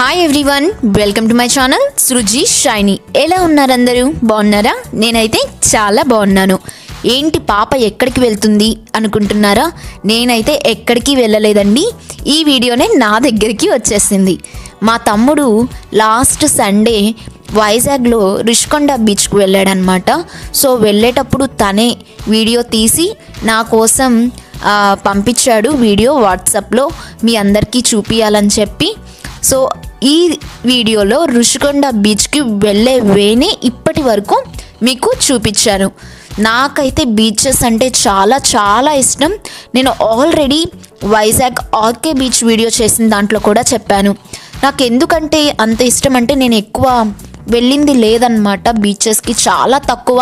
hi everyone welcome to my channel Sruji Shiny ఎలా ఉన్నారు అందరూ బాగున్నారా నేనైతే చాలా బాగున్నాను ఏంటి పాప ఎక్కడికి వెళ్తుంది అనుకుంటున్నారా నేనైతే ఎక్కడికి వెళ్ళలేదండి ఈ వీడియోనే నా దగ్గరికి వచ్చేసింది మా తమ్ముడు లాస్ట్ సండే వైజాగ్లో రిషికొండ బీచ్కు వెళ్ళాడనమాట సో వెళ్ళేటప్పుడు తనే వీడియో తీసి నా కోసం ఆ, పంపించాడు వీడియో వాట్సాప్లో మీ అందరికీ చూపించాలని చెప్పి సో ఈ వీడియోలో ఋషికొండ బీచ్కి వెళ్ళే వేని ఇప్పటి వరకు మీకు చూపించాను నాకైతే బీచెస్ అంటే చాలా చాలా ఇష్టం నేను already Vizag RK beach video చేసిన దాంట్లో కూడా చెప్పాను నాకు ఎందుకంటే అంత ఇష్టం అంటే నేను ఎక్కువ వెళ్ళింది లేదనమాట బీచెస్కి చాలా తక్కువ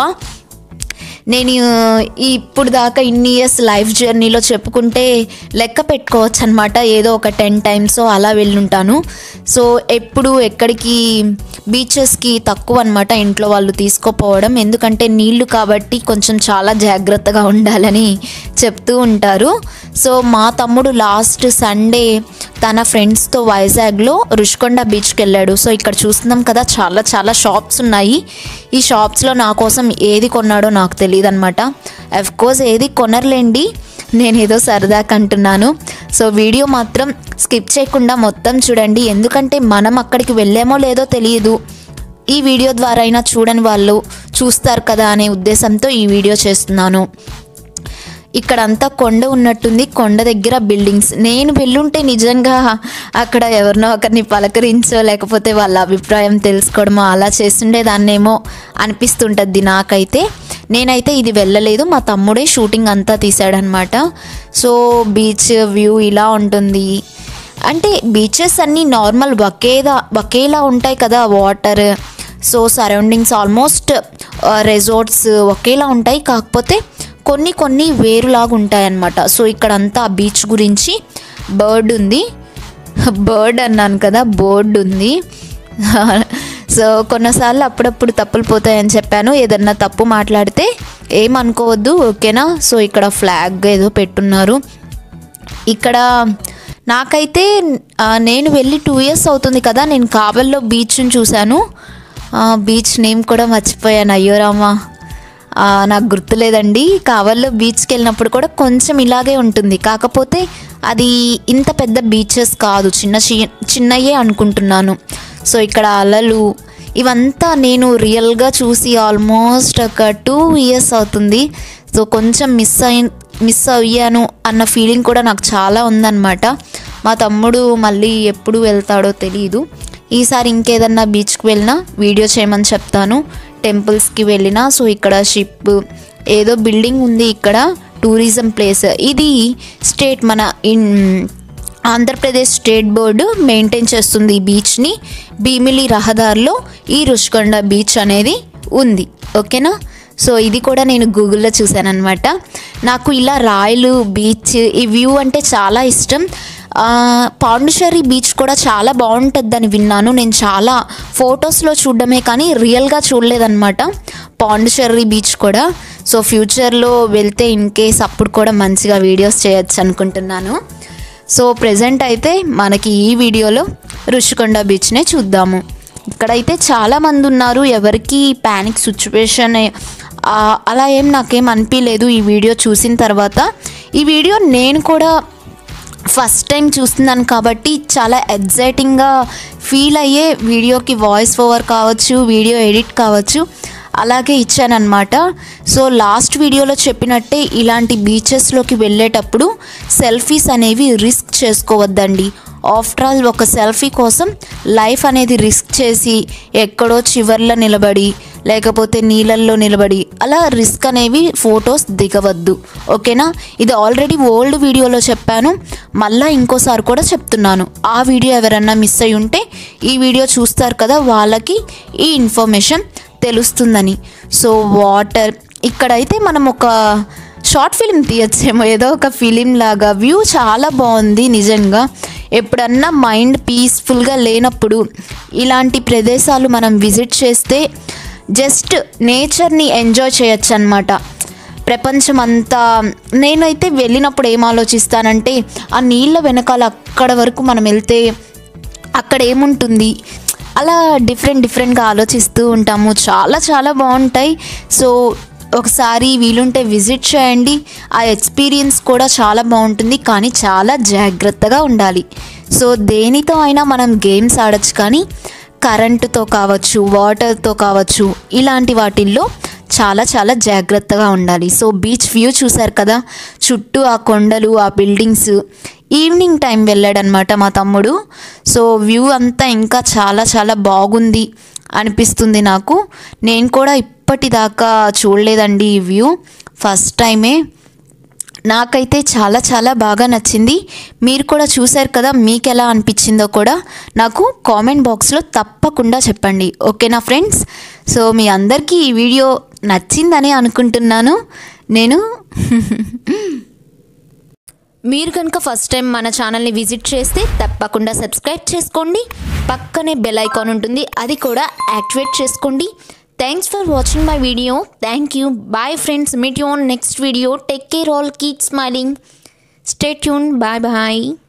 నేను ఈ ఇప్పుడు దాకా ఇన్ని ఇయర్స్ లైఫ్ జర్నీలో చెప్పుకుంటే లెక్క పెట్టుకోవచ్చు అనమాట ఏదో ఒక టెన్ టైమ్స్ అలా వెళ్ళుంటాను సో ఎప్పుడు ఎక్కడికి బీచెస్కి తక్కువ అనమాట ఇంట్లో వాళ్ళు తీసుకోపోవడం ఎందుకంటే నీళ్లు కాబట్టి కొంచెం చాలా జాగ్రత్తగా ఉండాలని చెప్తూ ఉంటారు సో మా తమ్ముడు లాస్ట్ సండే తన ఫ్రెండ్స్తో వైజాగ్లో రుషికొండ బీచ్కి వెళ్ళాడు సో ఇక్కడ చూస్తున్నాం కదా చాలా చాలా షాప్స్ ఉన్నాయి ఈ షాప్స్లో నా కోసం ఏది కొన్నాడో నాకు తెలియదు అనమాట కోర్స్ ఏది కొనర్లేండి నేను ఏదో సరదాగా అంటున్నాను సో వీడియో మాత్రం స్కిప్ చేయకుండా మొత్తం చూడండి ఎందుకంటే మనం అక్కడికి వెళ్ళామో లేదో తెలియదు ఈ వీడియో ద్వారా అయినా చూడని వాళ్ళు చూస్తారు కదా అనే ఉద్దేశంతో ఈ వీడియో చేస్తున్నాను ఇక్కడ అంతా కొండ ఉన్నట్టుంది కొండ దగ్గర బిల్డింగ్స్ నేను వెళ్ళుంటే నిజంగా అక్కడ ఎవరినో ఒకరిని పలకరించో లేకపోతే వాళ్ళ అభిప్రాయం తెలుసుకోవడమో అలా చేస్తుండేదాన్నేమో అనిపిస్తుంటుంది నాకైతే నేనైతే ఇది వెళ్ళలేదు మా తమ్ముడే షూటింగ్ అంతా తీసాడనమాట సో బీచ్ వ్యూ ఇలా ఉంటుంది అంటే బీచెస్ అన్నీ నార్మల్ ఒకేదా ఒకేలా ఉంటాయి కదా water so surroundings almost resorts ఒకేలా ఉంటాయి కాకపోతే కొన్ని కొన్ని వేరులాగా ఉంటాయి అన్నమాట సో ఇక్కడంతా బీచ్ గురించి బర్డ్ ఉంది బర్డ్ అన్నాను కదా బోర్డ్ ఉంది సో కొన్నిసార్లు అప్పుడప్పుడు తప్పులు పోతాయని చెప్పాను ఏదన్నా తప్పు మాట్లాడితే ఏమనుకోవద్దు ఓకేనా సో ఇక్కడ ఫ్లాగ్ ఏదో పెట్టున్నారు ఇక్కడ నాకైతే ఆ, నేను వెళ్ళి టూ ఇయర్స్ అవుతుంది కదా నేను కావల్లో బీచ్ని చూశాను ఆ, బీచ్ నేమ్ కూడా మర్చిపోయాను అయ్యో రామా ఆ, నాకు గుర్తులేదండి కావల్లో బీచ్కి వెళ్ళినప్పుడు కూడా కొంచెం ఇలాగే ఉంటుంది కాకపోతే అది ఇంత పెద్ద బీచెస్ కాదు చిన్న చి- చిన్నయే అనుకుంటున్నాను సో ఇక్కడ అలలు ఇవంతా నేను రియల్గా చూసి ఆల్మోస్ట్ ఒక టూ ఇయర్స్ అవుతుంది సో కొంచెం మిస్ అయి మిస్ అయ్యాను అన్న ఫీలింగ్ కూడా నాకు చాలా ఉందన్నమాట మా తమ్ముడు మళ్ళీ ఎప్పుడు వెళ్తాడో తెలియదు ఈసారి ఇంకేదన్నా బీచ్కి వెళ్ళినా వీడియో చేయమని చెప్తాను టెంపుల్స్కి వెళ్ళినా సో ఇక్కడ షిప్ ఏదో బిల్డింగ్ ఉంది ఇక్కడ టూరిజం ప్లేస్ ఇది స్టేట్ మన in Andhra Pradesh state board maintain చేస్తుంది ఈ బీచ్ని భీమిలి రహదారిలో ఈ రుషికొండ బీచ్ అనేది ఉంది ఓకేనా సో ఇది కూడా నేను గూగుల్లో చూశానమాట నాకు ఇలా రాయలు బీచ్ ఈ వ్యూ అంటే చాలా ఇష్టం ఆ, పాండిచేరి బీచ్ కూడా చాలా బాగుంటుందని విన్నాను నేను చాలా ఫొటోస్లో చూడడమే కానీ రియల్గా చూడలేదన్నమాట పాండిచేరి బీచ్ కూడా సో ఫ్యూచర్లో వెళ్తే ఇన్ కేస్ అప్పుడు కూడా మంచిగా వీడియోస్ చేయొచ్చు అనుకుంటున్నాను సో ప్రజెంట్ అయితే మనకి ఈ వీడియోలో రుషికొండ బీచ్నే చూద్దాము ఇక్కడైతే చాలా మంది ఉన్నారు ఎవరికి ప్యానిక్ సిచ్యువేషన్ అలా ఏం నాకేం అనిపించలేదు ఈ వీడియో చూసిన తర్వాత ఈ వీడియో నేను కూడా ఫస్ట్ టైం చూస్తున్నాను కాబట్టి చాలా ఎగ్జైటింగ్గా ఫీల్ అయ్యే వీడియోకి వాయిస్ ఓవర్ కావచ్చు వీడియో ఎడిట్ కావచ్చు అలాగే ఇచ్చానమాట సో లాస్ట్ వీడియోలో చెప్పినట్టే ఇలాంటి బీచెస్లోకి వెళ్ళేటప్పుడు సెల్ఫీస్ అనేవి రిస్క్ చేసుకోవద్దండి ఆఫ్టర్ ఆల్ ఒక సెల్ఫీ కోసం లైఫ్ అనేది రిస్క్ చేసి ఎక్కడో చివర్లో నిలబడి లేకపోతే నీళ్ళల్లో నిలబడి అలా రిస్క్ అనేవి ఫొటోస్ దిగవద్దు ఓకేనా ఇది ఆల్రెడీ ఓల్డ్ వీడియోలో చెప్పాను మళ్ళీ ఇంకోసారి కూడా చెప్తున్నాను ఆ వీడియో ఎవరన్నా మిస్ అయి ఉంటే ఈ వీడియో చూస్తారు కదా వాళ్ళకి ఈ ఇన్ఫర్మేషన్ తెలుస్తుందని సో వాటర్ ఇక్కడైతే మనం ఒక షార్ట్ ఫిలిం తీయచ్చేమో ఏదో ఒక ఫిలిం లాగా వ్యూ చాలా బాగుంది నిజంగా ఎప్పుడన్నా మైండ్ పీస్ఫుల్గా లేనప్పుడు ఇలాంటి ప్రదేశాలు మనం విజిట్ చేస్తే జస్ట్ నేచర్ని ఎంజాయ్ చేయొచ్చు అనమాట ప్రపంచం అంతా నేనైతే వెళ్ళినప్పుడు ఏం ఆలోచిస్తానంటే ఆ నీళ్ళ వెనకాల అక్కడ వరకు మనం వెళ్తే అక్కడ ఏముంటుంది అలా డిఫరెంట్ డిఫరెంట్గా ఆలోచిస్తూ ఉంటాము చాలా చాలా బాగుంటాయి సో ఒకసారి వీలుంటే విజిట్ చేయండి ఆ ఎక్స్పీరియన్స్ కూడా చాలా బాగుంటుంది కానీ చాలా జాగ్రత్తగా ఉండాలి సో దేనితో అయినా మనం గేమ్స్ ఆడొచ్చు కానీ కరెంటుతో కావచ్చు వాటర్తో కావచ్చు ఇలాంటి వాటిల్లో చాలా చాలా జాగ్రత్తగా ఉండాలి సో బీచ్ వ్యూ చూశారు కదా చుట్టూ ఆ కొండలు ఆ బిల్డింగ్స్ ఈవినింగ్ టైం వెళ్ళాడనమాట మా తమ్ముడు సో వ్యూ అంతా ఇంకా చాలా చాలా బాగుంది అనిపిస్తుంది నాకు నేను కూడా ఇప్పటిదాకా చూడలేదండి ఈ వ్యూ ఫస్ట్ టైమే నాకైతే చాలా చాలా బాగా నచ్చింది మీరు కూడా చూశారు కదా మీకు ఎలా అనిపించిందో కూడా నాకు కామెంట్ బాక్స్లో తప్పకుండా చెప్పండి ఓకేనా ఫ్రెండ్స్ సో మీ అందరికీ ఈ వీడియో నచ్చిందని అనుకుంటున్నాను నేను మీరు కనుక ఫస్ట్ టైం మన ఛానల్ని విజిట్ చేస్తే తప్పకుండా సబ్స్క్రైబ్ చేసుకోండి పక్కనే బెల్ ఐకాన్ ఉంటుంది అది కూడా యాక్టివేట్ చేసుకోండి thanks for watching my video thank you bye friends meet you on next video take care all keep smiling stay tune bye bye